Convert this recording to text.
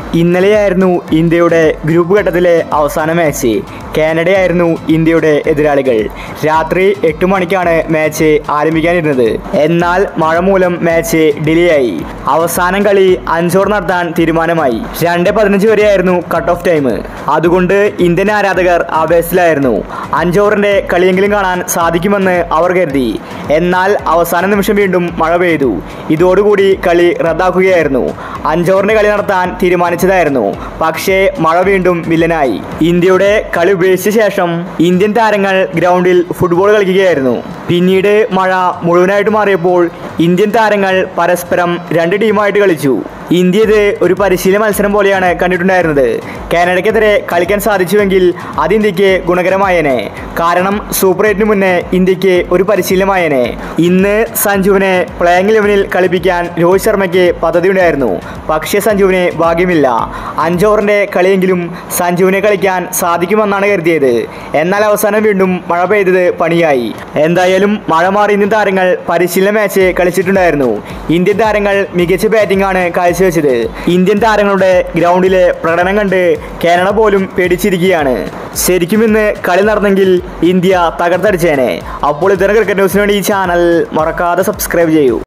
ഇന്നലെയായിരുന്നു ഇന്ത്യയുടെ ഗ്രൂപ്പ് ഘട്ടത്തിലെ അവസാന മാച്ച് കാനഡയായിരുന്നു ഇന്ത്യയുടെ എതിരാളികൾ രാത്രി എട്ട് മണിക്കാണ് മാച്ച് ആരംഭിക്കാനിരുന്നത് എന്നാൽ മഴ മൂലം മാച്ച് ഡിലേ ആയി അവസാനം കളി അഞ്ചോർ നടത്താൻ തീരുമാനമായി രണ്ട് പതിനഞ്ച് വരെയായിരുന്നു കട്ട് ഓഫ് ടൈം അതുകൊണ്ട് ഇന്ത്യൻ ആരാധകർ ആവേശത്തിലായിരുന്നു അഞ്ചോറിന്റെ കളിയെങ്കിലും കാണാൻ സാധിക്കുമെന്ന് അവർ കരുതി എന്നാൽ അവസാന നിമിഷം വീണ്ടും മഴ പെയ്തു ഇതോടുകൂടി കളി റദ്ദാക്കുകയായിരുന്നു അഞ്ചോറിന്റെ കളി നടത്താൻ തീരുമാനിച്ചതായിരുന്നു പക്ഷേ മഴ വീണ്ടും വില്ലനായി ഇന്ത്യയുടെ കളി ഉപേക്ഷിച്ച ശേഷം ഇന്ത്യൻ താരങ്ങൾ ഗ്രൗണ്ടിൽ ഫുട്ബോൾ കളിക്കുകയായിരുന്നു പിന്നീട് മഴ മുഴുവനായിട്ട് മാറിയപ്പോൾ ഇന്ത്യൻ താരങ്ങൾ പരസ്പരം രണ്ട് ടീമായിട്ട് കളിച്ചു ഇന്ത്യ ഇത് ഒരു പരിശീലന മത്സരം പോലെയാണ് കണ്ടിട്ടുണ്ടായിരുന്നത് കാനഡയ്ക്കെതിരെ കളിക്കാൻ സാധിച്ചുവെങ്കിൽ അത് ഇന്ത്യക്ക് ഗുണകരമായേനെ കാരണം സൂപ്പർ എയ്റ്റിന് മുന്നേ ഇന്ത്യക്ക് ഒരു പരിശീലനമായേനെ ഇന്ന് സഞ്ജുവിനെ പ്ലേയിങ് ലെവനിൽ കളിപ്പിക്കാൻ രോഹിത് ശർമ്മയ്ക്ക് പദ്ധതിയുണ്ടായിരുന്നു പക്ഷേ സഞ്ജുവിന് ഭാഗ്യമില്ല അഞ്ചോറിൻ്റെ കളിയെങ്കിലും സഞ്ജുവിനെ കളിക്കാൻ സാധിക്കുമെന്നാണ് കരുതിയത് എന്നാൽ അവസാനം വീണ്ടും മഴ പെയ്തത് പണിയായി എന്തായാലും മഴ മാറി ഇന്ത്യൻ താരങ്ങൾ പരിശീലന മാച്ച് കളിച്ചിട്ടുണ്ടായിരുന്നു ഇന്ത്യൻ താരങ്ങൾ മികച്ച ബാറ്റിംഗ് ആണ് കാഴ്ചവെച്ചത് ഇന്ത്യൻ താരങ്ങളുടെ ഗ്രൗണ്ടിലെ പ്രകടനം കണ്ട് കാനഡ പോലും പേടിച്ചിരിക്കുകയാണ് ശരിക്കും ഇന്ന് കളി നടന്നെങ്കിൽ ഇന്ത്യ തകർത്തടിച്ചേനെ അപ്പോൾ ഇത്തരം ക്രിക്കറ്റ് ന്യൂസിന് വേണ്ടി ഈ ചാനൽ മറക്കാതെ സബ്സ്ക്രൈബ് ചെയ്യൂ